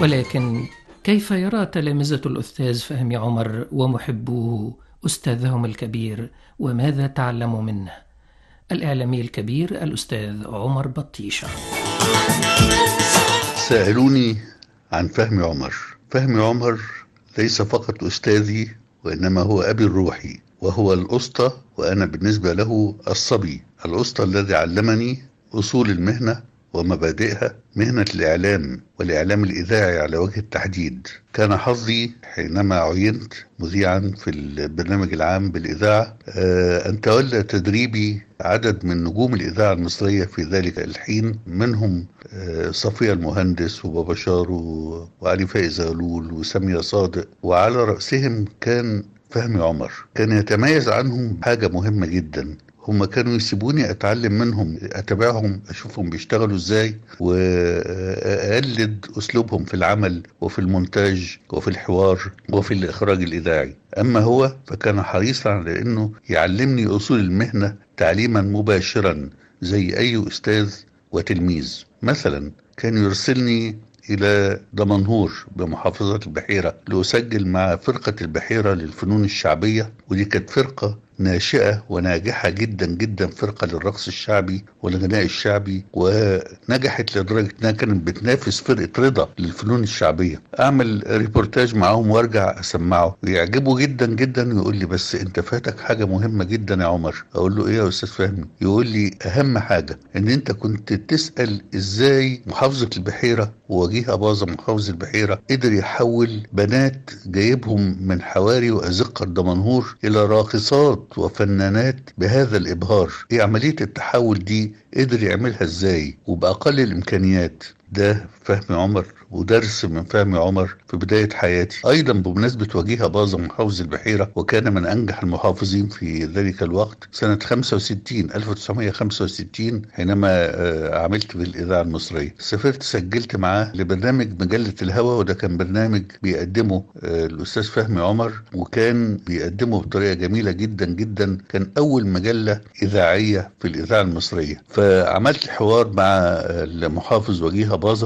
ولكن كيف يرى تلامذة الأستاذ فهمي عمر ومحبوه أستاذهم الكبير وماذا تعلموا منه؟ الإعلامي الكبير الأستاذ عمر بطيشة سألوني عن فهمي عمر فهمي عمر ليس فقط أستاذي وإنما هو أبي الروحي وهو الأسطى وأنا بالنسبة له الصبي الأسطى الذي علمني أصول المهنة ومبادئها مهنة الإعلام والإعلام الإذاعي على وجه التحديد كان حظي حينما عينت مذيعا في البرنامج العام بالإذاعة آه، أن تولى تدريبي عدد من نجوم الإذاعة المصرية في ذلك الحين منهم آه، صفية المهندس وبابا شارو وعلي فايز غلول وسامية صادق وعلى رأسهم كان فهمي عمر كان يتميز عنهم حاجة مهمة جدا هم كانوا يسيبوني اتعلم منهم اتابعهم اشوفهم بيشتغلوا ازاي واقلد اسلوبهم في العمل وفي المونتاج وفي الحوار وفي الاخراج الاذاعي اما هو فكان حريصا على انه يعلمني اصول المهنه تعليما مباشرا زي اي استاذ وتلميذ مثلا كان يرسلني إلى دمنهور بمحافظة البحيرة لأسجل مع فرقة البحيرة للفنون الشعبية ودي كانت فرقة ناشئة وناجحة جدا جدا فرقة للرقص الشعبي والغناء الشعبي ونجحت لدرجة انها كانت بتنافس فرقة رضا للفنون الشعبية اعمل ريبورتاج معاهم وارجع اسمعه ويعجبه جدا جدا ويقول لي بس انت فاتك حاجة مهمة جدا يا عمر اقول له ايه يا استاذ فهمي يقول لي اهم حاجة ان انت كنت تسأل ازاي محافظة البحيرة ووجيه أباظة محافظ البحيرة قدر يحول بنات جايبهم من حواري وأزقة دمنهور إلى راقصات وفنانات بهذا الإبهار إيه عملية التحول دي قدر يعملها إزاي وبأقل الإمكانيات ده فهمي عمر ودرس من فهمي عمر في بداية حياتي أيضا بمناسبة وجيه باظة محافظ البحيرة وكان من أنجح المحافظين في ذلك الوقت سنة 65 1965 حينما آه، عملت في الإذاعة المصرية سافرت سجلت معاه لبرنامج مجلة الهوى وده كان برنامج بيقدمه آه، الأستاذ فهمي عمر وكان بيقدمه بطريقة جميلة جدا جدا كان أول مجلة إذاعية في الإذاعة المصرية فعملت حوار مع آه، المحافظ وجيه باظة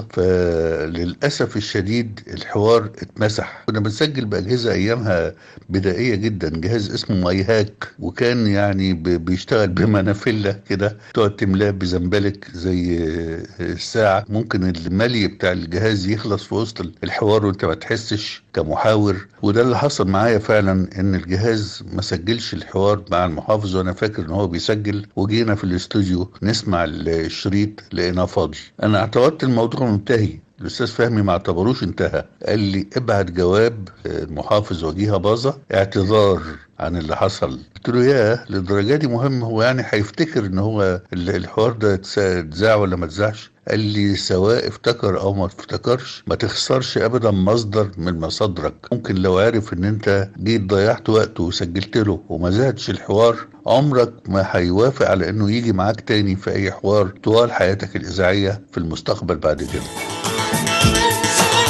فللأسف الشديد الحوار اتمسح كنا بنسجل بأجهزة أيامها بدائية جدا جهاز اسمه مايهاك وكان يعني ب- بيشتغل بمنافلة كده تقعد تملاه بزنبلك زي الساعة ممكن الملي بتاع الجهاز يخلص في وسط الحوار وانت ما تحسش كمحاور وده اللي حصل معايا فعلا ان الجهاز ما سجلش الحوار مع المحافظ وانا فاكر ان هو بيسجل وجينا في الاستوديو نسمع الشريط لقيناه فاضي انا اعتبرت الموضوع منتهي الاستاذ فهمي ما اعتبروش انتهى قال لي ابعت جواب المحافظ وجيه باظة اعتذار عن اللي حصل قلت له ياه للدرجه دي مهم هو يعني هيفتكر ان هو ال- الحوار ده اتس- اتذاع ولا ما اتذاعش قال لي سواء افتكر او ما افتكرش ما تخسرش ابدا مصدر من مصادرك ممكن لو عارف ان انت جيت ضيعت وقته وسجلت له وما زادش الحوار عمرك ما هيوافق على انه يجي معاك تاني في اي حوار طوال حياتك الاذاعيه في المستقبل بعد كده